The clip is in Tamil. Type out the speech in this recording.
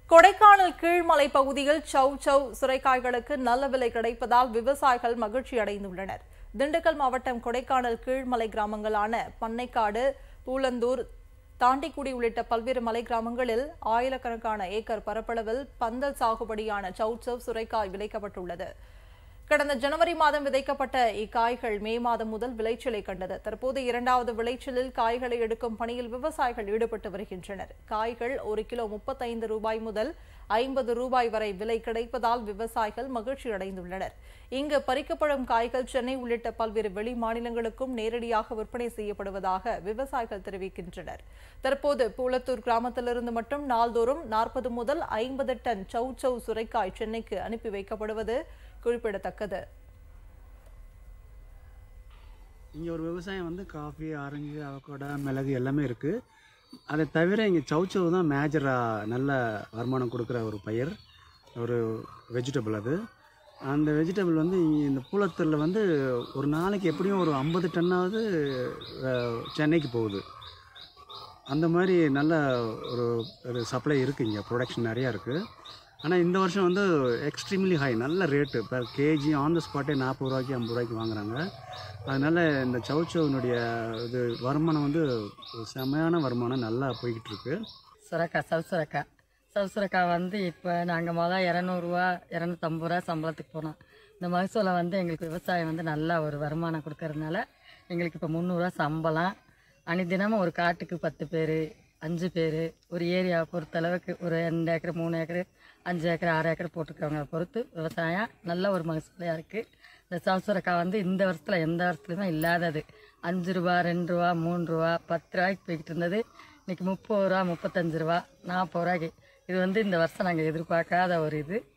கொடைக்கானல் கீழ்மலை பகுதியில் சவ் சவ் சுரைக்காய்களுக்கு நல்ல விலை கிடைப்பதால் விவசாயிகள் மகிழ்ச்சி அடைந்துள்ளனர் திண்டுக்கல் மாவட்டம் கொடைக்கானல் கீழ்மலை கிராமங்களான பண்ணைக்காடு பூலந்தூர் தாண்டிக்குடி உள்ளிட்ட பல்வேறு மலை கிராமங்களில் ஆயிரக்கணக்கான ஏக்கர் பரப்பளவில் பந்தல் சாகுபடியான சவ் சவ் சுரைக்காய் விளைக்கப்பட்டுள்ளது கடந்த ஜனவரி மாதம் விதைக்கப்பட்ட இக்காய்கள் மே மாதம் முதல் விளைச்சலை கண்டது தற்போது இரண்டாவது விளைச்சலில் காய்களை எடுக்கும் பணியில் விவசாயிகள் ஈடுபட்டு வருகின்றனர் காய்கள் ஒரு கிலோ முப்பத்தைந்து ரூபாய் முதல் ஐம்பது ரூபாய் வரை விலை கிடைப்பதால் விவசாயிகள் மகிழ்ச்சி அடைந்துள்ளனர் இங்கு பறிக்கப்படும் காய்கள் சென்னை உள்ளிட்ட பல்வேறு வெளி மாநிலங்களுக்கும் நேரடியாக விற்பனை செய்யப்படுவதாக விவசாயிகள் தெரிவிக்கின்றனர் தற்போது பூலத்தூர் கிராமத்திலிருந்து மட்டும் நாள்தோறும் நாற்பது முதல் ஐம்பது டன் சௌ சௌ சுரைக்காய் சென்னைக்கு அனுப்பி வைக்கப்படுவது குறிப்பிடத்தக்கது இங்கே ஒரு விவசாயம் வந்து காஃபி ஆரஞ்சு அவக்கோடா மிளகு எல்லாமே இருக்குது அதை தவிர இங்கே சவுச்சவு தான் மேஜராக நல்ல வருமானம் கொடுக்குற ஒரு பயிர் ஒரு வெஜிடபிள் அது அந்த வெஜிடபிள் வந்து இங்கே இந்த பூலத்தூரில் வந்து ஒரு நாளைக்கு எப்படியும் ஒரு ஐம்பது டன்னாவது அஹ், சென்னைக்கு போகுது அந்த மாதிரி நல்ல ஒரு ஒரு சப்ளை இருக்குது இங்கே ப்ரொடக்ஷன் நிறையா இருக்குது ஆனால் இந்த வருஷம் வந்து எக்ஸ்ட்ரீம்லி ஹை நல்ல rate per KG on the ஸ்பாட்டே நாற்பது ரூபாய்க்கு ஐம்பது ரூபாய்க்கு வாங்குறாங்க அதனால் இந்த சவுச்சவுனுடைய இது வருமானம் வந்து ஒரு செமையான வருமானம் நல்லா போய்கிட்டு இருக்கு சுரக்காய் சவு சுரக்காய் சவு சுரக்காய் வந்து இப்போ நாங்கள் மொதல் இரநூறுவா இரநூத்தம்பது ரூபா சம்பளத்துக்கு போனோம் இந்த மகசூலை வந்து எங்களுக்கு விவசாயம் வந்து நல்ல ஒரு வருமானம் கொடுக்கறதுனால எங்களுக்கு இப்போ முந்நூறுரூவா சம்பளம் அனி தினமும் ஒரு காட்டுக்கு பத்து பேர் அஞ்சு பேர் ஒரு ஏரியாவை பொறுத்தளவுக்கு ஒரு ரெண்டு ஏக்கர் மூணு ஏக்கர் அஞ்சு ஏக்கர் ஆறு ஏக்கர் போட்டிருக்கவங்க பொறுத்து விவசாயம் நல்ல ஒரு மகசூலையாக இருக்குது இந்த சவுசுரக்காய் வந்து இந்த வருஷத்தில் எந்த வருஷத்துலையுமே இல்லாதது அஞ்சு ரூபா ரெண்டு ரூபா மூணு ரூபா பத்து ரூபாய்க்கு போய்கிட்டு இருந்தது இன்னைக்கு முப்பது ரூபா முப்பத்தஞ்சு ரூபா நாற்பது ரூபாய்க்கு இது வந்து இந்த வருஷம் நாங்கள் எதிர்பார்க்காத ஒரு இது